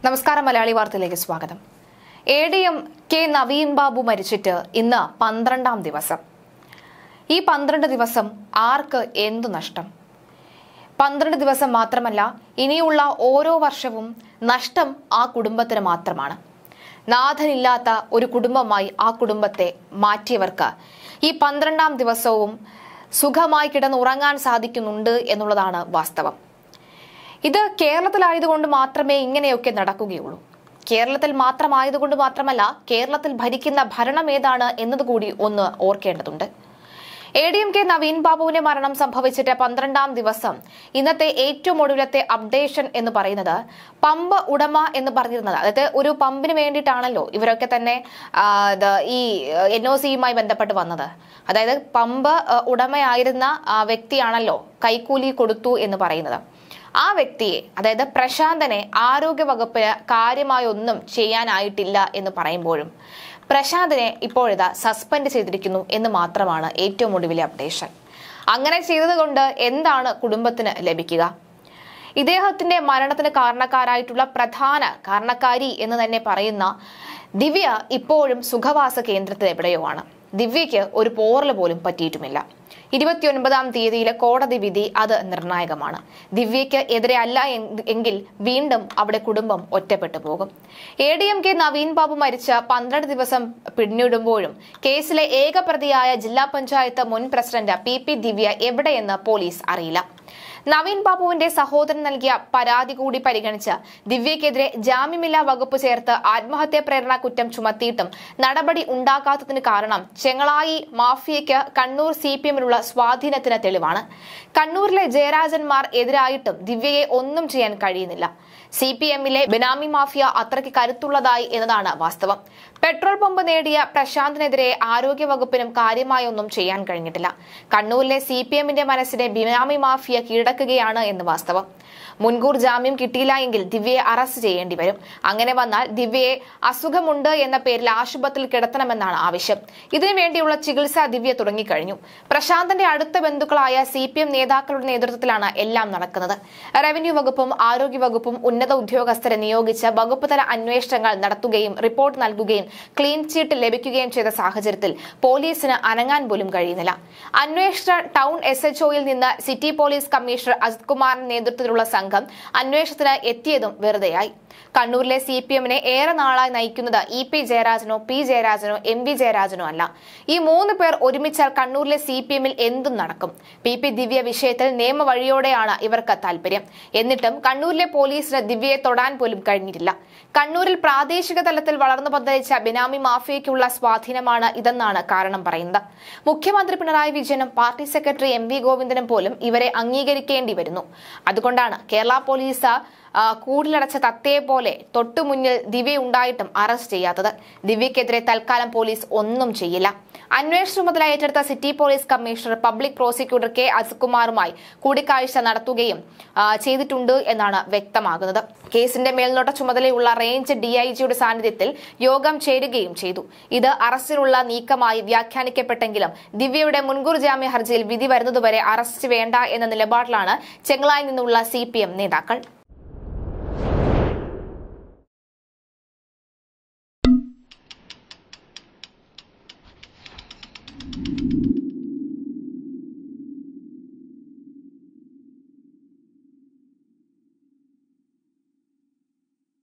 നമസ്കാരം മലയാളി വാർത്തയിലേക്ക് സ്വാഗതം A D M K Naveen Babu മരിച്ചിട്ട് ഇന്ന് പന്ത്രണ്ടാം ദിവസം ഈ പന്ത്രണ്ട് ദിവസം ആർക്ക് എന്തു നഷ്ടം പന്ത്രണ്ട് ദിവസം മാത്രമല്ല ഇനിയുള്ള ഓരോ വർഷവും നഷ്ടം ആ കുടുംബത്തിന് മാത്രമാണ് നാഥനില്ലാത്ത ഒരു കുടുംബമായി ആ കുടുംബത്തെ മാറ്റിയവർക്ക് ഈ പന്ത്രണ്ടാം ദിവസവും സുഖമായി കിടന്നുറങ്ങാൻ സാധിക്കുന്നുണ്ട് എന്നുള്ളതാണ് വാസ്തവം ഇത് കേരളത്തിലായതുകൊണ്ട് മാത്രമേ ഇങ്ങനെയൊക്കെ നടക്കുകയുള്ളൂ കേരളത്തിൽ മാത്രമായതുകൊണ്ട് മാത്രമല്ല കേരളത്തിൽ ഭരിക്കുന്ന ഭരണം ഏതാണ് എന്നതുകൂടി ഒന്ന് ഓർക്കേണ്ടതുണ്ട് A D M K Naveen ബാബുവിന്റെ മരണം സംഭവിച്ചിട്ട് പന്ത്രണ്ടാം ദിവസം ഇന്നത്തെ ഏറ്റവും ഒടുവിലത്തെ അപ്ഡേഷൻ എന്ന് പറയുന്നത് പമ്പ് ഉടമ എന്ന് പറഞ്ഞിരുന്നത് അതായത് ഒരു പമ്പിന് വേണ്ടിയിട്ടാണല്ലോ ഇവരൊക്കെ തന്നെ ആ, ഇത് ഈ എൻ ഒ സിയുമായി ബന്ധപ്പെട്ട് വന്നത് അതായത് പമ്പ് ആ, ഉടമയായിരുന്ന ആ, വ്യക്തിയാണല്ലോ കൈക്കൂലി കൊടുത്തു എന്ന് പറയുന്നത് ആ വ്യക്തിയെ അതായത് പ്രശാന്തനെ ആരോഗ്യവകുപ്പിന് കാര്യമായി ഒന്നും ചെയ്യാനായിട്ടില്ല എന്ന് പറയുമ്പോഴും പ്രശാന്തിനെ ഇപ്പോഴിതാ സസ്പെൻഡ് ചെയ്തിരിക്കുന്നു എന്ന് മാത്രമാണ് ഏറ്റവും ഒടുവിലെ അപ്ഡേഷൻ അങ്ങനെ ചെയ്തതുകൊണ്ട് എന്താണ് കുടുംബത്തിന് ലഭിക്കുക ഇദ്ദേഹത്തിന്റെ മരണത്തിന് കാരണക്കാരായിട്ടുള്ള പ്രധാന കാരണക്കാരി എന്ന് തന്നെ പറയുന്ന ദിവ്യ ഇപ്പോഴും സുഖവാസ കേന്ദ്രത്തിൽ എവിടെയോ ആണ് ദിവ്യയ്ക്ക് ഒരു പോറല് പോലും പറ്റിയിട്ടുമില്ല ഇരുപത്തിയൊൻപതാം തീയതിയിലെ കോടതി വിധി അത് നിർണായകമാണ് ദിവ്യയ്ക്ക് എതിരെ അല്ല എങ്- എങ്കിൽ വീണ്ടും അവിടെ കുടുംബം ഒറ്റപ്പെട്ടു പോകും A D M K Naveen Babu മരിച്ച പന്ത്രണ്ട് ദിവസം പിന്നിടുമ്പോഴും കേസിലെ ഏക പ്രതിയായ ജില്ലാ പഞ്ചായത്ത് മുൻ പ്രസിഡന്റ് പി പി ദിവ്യ എവിടെയെന്ന് പോലീസ് അറിയില്ല നവീൻ ബാബുവിന്റെ സഹോദരൻ നൽകിയ പരാതി കൂടി പരിഗണിച്ച് ദിവ്യക്കെതിരെ ജാമ്യമില്ലാ വകുപ്പ് ചേർത്ത് ആത്മഹത്യാ പ്രേരണ കുറ്റം ചുമത്തിയിട്ടും നടപടി ഉണ്ടാക്കാത്തതിന് കാരണം ചെങ്ങളായി മാഫിയയ്ക്ക് കണ്ണൂർ സി പി എമ്മിനുള്ള സ്വാധീനത്തിന് തെളിവാണ് കണ്ണൂരിലെ ജയരാജന്മാർ എതിരായിട്ടും ദിവ്യയെ ഒന്നും ചെയ്യാൻ കഴിയുന്നില്ല സി പി എമ്മിലെ ബെനാമി മാഫിയ അത്രയ്ക്ക് കരുത്തുള്ളതായി എന്നതാണ് വാസ്തവം പെട്രോൾ പമ്പ് നേടിയ പ്രശാന്തിനെതിരെ ആരോഗ്യവകുപ്പിനും കാര്യമായി ഒന്നും ചെയ്യാൻ കഴിഞ്ഞിട്ടില്ല കണ്ണൂരിലെ സി പി എമ്മിന്റെ മനസ്സിനെ ബിനാമി മാഫിയ കീഴടക്കുകയാണ് എന്ന് വാസ്തവം മുൻകൂർ ജാമ്യം കിട്ടിയില്ല എങ്കിൽ ദിവ്യയെ അറസ്റ്റ് ചെയ്യേണ്ടി വരും അങ്ങനെ വന്നാൽ ദിവ്യയെ അസുഖമുണ്ട് എന്ന പേരിൽ ആശുപത്രിയിൽ കിടത്തണമെന്നാണ് ആവശ്യം ഇതിനു വേണ്ടിയുള്ള ചികിത്സ ദിവ്യ തുടങ്ങിക്കഴിഞ്ഞു പ്രശാന്തന്റെ അടുത്ത ബന്ധുക്കളായ സി പി എം നേതാക്കളുടെ നേതൃത്വത്തിലാണ് എല്ലാം നടക്കുന്നത് റവന്യൂ വകുപ്പും ആരോഗ്യ വകുപ്പും ഉന്നത ഉദ്യോഗസ്ഥരെ നിയോഗിച്ച് വകുപ്പ് തല അന്വേഷണങ്ങൾ നടത്തുകയും റിപ്പോർട്ട് നൽകുകയും ക്ലീൻ ചീട്ട് ലഭിക്കുകയും ചെയ്ത സാഹചര്യത്തിൽ പോലീസിന് അനങ്ങാൻ പോലും കഴിയുന്നില്ല അന്വേഷണ ടൗൺ എസ് എച്ച് ഒയിൽ നിന്ന് സിറ്റി പോലീസ് കമ്മീഷണർ അജിത് കുമാറിന്റെ നേതൃത്വത്തിലുള്ള സംഘം അന്വേഷണത്തിന് എത്തിയതും വെറുതെയായി കണ്ണൂരിലെ സി പി എമ്മിനെ ഏറെ നാളായി നയിക്കുന്നത് ഇ പി ജയരാജനോ പി ജയരാജനോ എം വി ജയരാജനോ അല്ല ഈ മൂന്ന് പേർ ഒരുമിച്ചാൽ കണ്ണൂരിലെ സി പി എമ്മിൽ എന്തും നടക്കും പി പി ദിവ്യ വിഷയത്തിൽ നിയമവഴിയോടെയാണ് ഇവർക്ക് താല്പര്യം എന്നിട്ടും കണ്ണൂരിലെ പോലീസിന് ദിവ്യയെ തൊടാൻ പോലും കഴിഞ്ഞിട്ടില്ല കണ്ണൂരിൽ പ്രാദേശിക തലത്തിൽ വളർന്നു പന്തലിച്ച ബിനാമി മാഫിയയ്ക്കുള്ള സ്വാധീനമാണ് ഇതെന്നാണ് കാരണം പറയുന്നത് മുഖ്യമന്ത്രി പിണറായി വിജയനും പാർട്ടി സെക്രട്ടറി എം വി ഗോവിന്ദനും പോലും ഇവരെ അംഗീകരിക്കേണ്ടി വരുന്നു അതുകൊണ്ടാണ് കേരള പോലീസ് ആ, കൂടിലടച്ച തത്തയെ പോലെ തൊട്ടുമുന്നിൽ ദിവ്യ ഉണ്ടായിട്ടും അറസ്റ്റ് ചെയ്യാത്തത് ദിവ്യക്കെതിരെ തൽക്കാലം പോലീസ് ഒന്നും ചെയ്യില്ല അന്വേഷണ ചുമതല ഏറ്റെടുത്ത city police commissioner public prosecutor K അജിത്കുമാറുമായി കൂടിക്കാഴ്ച നടത്തുകയും ആ, ചെയ്തിട്ടുണ്ട് എന്നാണ് വ്യക്തമാകുന്നത് കേസിന്റെ മേൽനോട്ട ചുമതലയുള്ള റേഞ്ച് ഡിഐജിയുടെ സാന്നിധ്യത്തിൽ യോഗം ചേരുകയും ചെയ്തു ഇത് അറസ്റ്റിനുള്ള നീക്കമായി വ്യാഖ്യാനിക്കപ്പെട്ടെങ്കിലും ദിവ്യയുടെ മുൻകൂർ ജാമ്യ ഹർജിയിൽ വിധി വരുന്നതുവരെ അറസ്റ്റ് വേണ്ട എന്ന നിലപാടിലാണ് ചെങ്ങളായി നിന്നുള്ള സി നേതാക്കൾ